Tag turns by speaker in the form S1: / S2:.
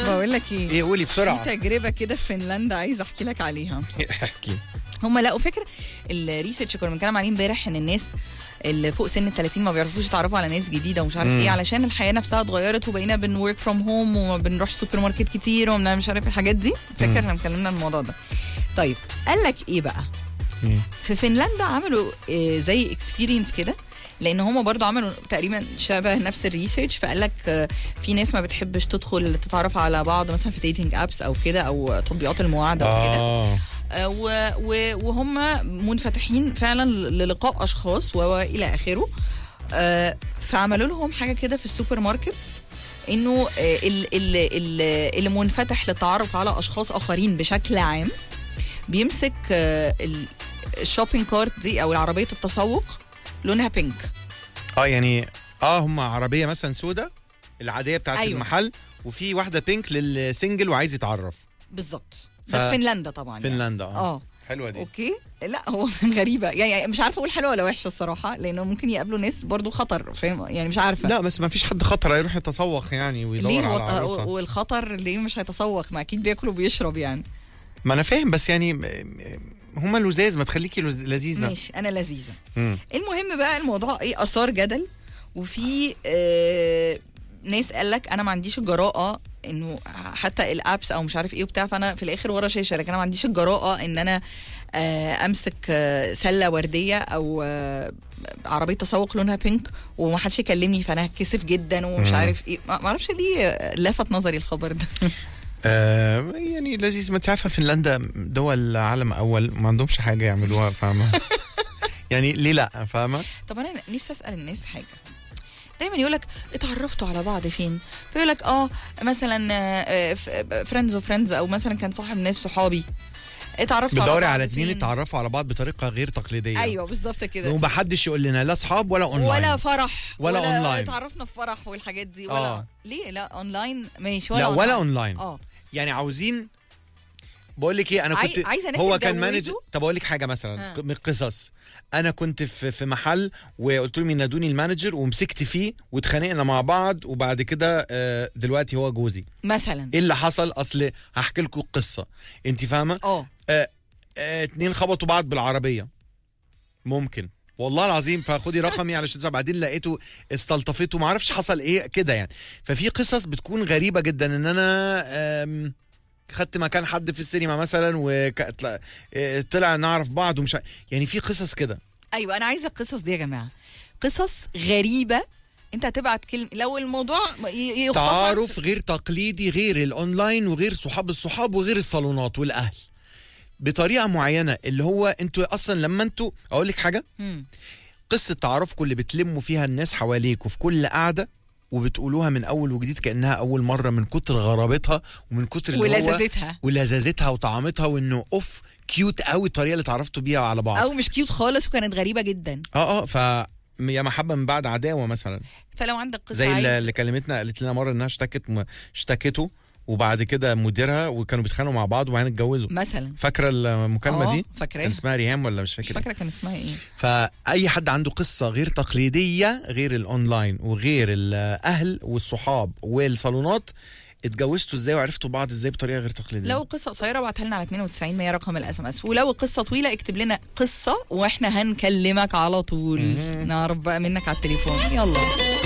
S1: بقول لك ايه
S2: ايه قولي
S1: في
S2: بسرعه
S1: تجربه كده في فنلندا عايزه احكي لك عليها
S2: احكي
S1: هم لقوا فكره الريسيرش كنا بنتكلم عليه امبارح ان الناس اللي فوق سن ال 30 ما بيعرفوش يتعرفوا على ناس جديده ومش عارف
S2: مم.
S1: ايه علشان الحياه نفسها اتغيرت وبقينا بنورك فروم هوم وما بنروحش سوبر ماركت كتير وما مش عارف الحاجات دي فاكر احنا اتكلمنا عن الموضوع ده طيب قال لك ايه بقى
S2: مم.
S1: في فنلندا عملوا آه، زي اكسبيرينس كده لان هم برضو عملوا تقريبا شبه نفس الريسيرش فقال لك آه، في ناس ما بتحبش تدخل تتعرف على بعض مثلا في ديتنج ابس او كده او تطبيقات المواعده وكده
S2: اه
S1: آه، و- و- وهم منفتحين فعلا للقاء اشخاص والى اخره آه، فعملوا لهم حاجه كده في السوبر ماركتس انه آه، ال- ال- ال- اللي منفتح للتعرف على اشخاص اخرين بشكل عام بيمسك آه، ال- الشوبينج كارت دي او العربيه التسوق لونها بينك
S2: اه يعني اه هم عربيه مثلا سودا العاديه بتاعت
S1: أيوة.
S2: أيوة. المحل وفي واحده بينك للسنجل وعايز يتعرف
S1: بالظبط
S2: ف-
S1: ده في فنلندا طبعا يعني.
S2: فنلندا اه
S1: اه
S2: حلوه دي
S1: اوكي لا هو غريبه يعني مش عارفه اقول حلوه ولا وحشه الصراحه لانه ممكن يقابلوا ناس برضو خطر فاهم يعني مش عارفه
S2: لا بس ما فيش حد خطر هيروح يتسوق يعني ويدور
S1: ليه
S2: على
S1: هو
S2: عروسه
S1: والخطر ليه مش هيتسوق ما اكيد بياكل وبيشرب يعني
S2: ما انا فاهم بس يعني هم لزاز ما تخليكي لز- لذيذه
S1: ماشي انا لذيذه
S2: مم.
S1: المهم بقى الموضوع ايه اثار جدل وفي آه ناس قال لك انا ما عنديش الجراءه انه حتى الابس او مش عارف ايه وبتاع فانا في الاخر ورا شاشه لكن انا ما عنديش الجراءه ان انا آه امسك آه سله ورديه او آه عربيه تسوق لونها بينك ومحدش يكلمني فانا هتكسف جدا ومش
S2: مم.
S1: عارف ايه ما ما اعرفش ليه آه، لفت نظري الخبر ده
S2: آه يعني لذيذ ما انت عارفه فنلندا دول عالم اول ما عندهمش حاجه يعملوها فاهمه يعني ليه لا فاهمه
S1: طب انا نفسي اسال الناس حاجه دايما يقول لك اتعرفتوا على بعض فين فيقول لك اه مثلا فريندز وفريندز او مثلا كان صاحب ناس صحابي اتعرفتوا على
S2: بتدوري
S1: بعض
S2: على اتنين
S1: فين؟
S2: اتعرفوا على بعض بطريقه غير تقليديه
S1: ايوه بالظبط كده
S2: ومحدش يقول لنا لا اصحاب ولا اونلاين
S1: ولا فرح
S2: ولا أونلاين.
S1: اتعرفنا في فرح والحاجات دي ولا
S2: آه.
S1: ليه لا اونلاين ماشي ولا
S2: لا ولا
S1: أونلاين.
S2: اونلاين
S1: اه
S2: يعني عاوزين بقول لك ايه انا
S1: عاي-
S2: كنت
S1: عايزة ناس
S2: هو كان
S1: يتجوزوا.
S2: مانج طب اقول لك حاجه مثلا
S1: ها.
S2: من القصص انا كنت في في محل وقلت لهم ينادوني المانجر ومسكت فيه واتخانقنا مع بعض وبعد كده آه، دلوقتي هو جوزي
S1: مثلا
S2: ايه اللي حصل اصل هحكي لكم القصه انت فاهمه
S1: اه
S2: آه، آه، اتنين خبطوا بعض بالعربيه ممكن والله العظيم فخدي رقمي علشان تسمع. بعدين لقيته استلطفته ما اعرفش حصل ايه كده يعني ففي قصص بتكون غريبه جدا ان انا آم، خدت مكان حد في السينما مثلا وطلع نعرف بعض ومش ع- يعني في قصص كده
S1: ايوه انا عايزه القصص دي يا جماعه قصص غريبه انت هتبعت كلمه لو الموضوع ي- يختصر
S2: تعارف غير تقليدي غير الاونلاين وغير صحاب الصحاب وغير الصالونات والاهل بطريقه معينه اللي هو انتوا اصلا لما انتوا اقول لك حاجه
S1: مم.
S2: قصه تعارفكم اللي بتلموا فيها الناس حواليكوا في كل قعده وبتقولوها من اول وجديد كانها اول مره من كتر غرابتها ومن كتر اللي هو
S1: ولذاذتها
S2: ولذاذتها وطعامتها وانه اوف كيوت قوي الطريقه اللي اتعرفتوا بيها على بعض
S1: او مش كيوت خالص وكانت غريبه جدا
S2: اه اه ف يا محبه من بعد عداوه مثلا
S1: فلو عندك قصه
S2: زي اللي
S1: عايز
S2: اللي كلمتنا قالت لنا مره انها اشتكت م- اشتكته وبعد كده مديرها وكانوا بيتخانقوا مع بعض وبعدين اتجوزوا
S1: مثلا
S2: فاكره المكالمه
S1: آه،
S2: دي
S1: فاكراها
S2: كان اسمها ريهام ولا مش
S1: مش
S2: فاكر
S1: فاكره كان اسمها ايه
S2: فاي حد عنده قصه غير تقليديه غير الاونلاين وغير الاهل والصحاب والصالونات اتجوزتوا ازاي وعرفتوا بعض ازاي بطريقه غير تقليديه
S1: لو قصه قصيره ابعتها لنا على 92 100 رقم الاس ام اس ولو القصه طويله اكتب لنا قصه واحنا هنكلمك على طول
S2: مم.
S1: نعرف بقى منك على التليفون يلا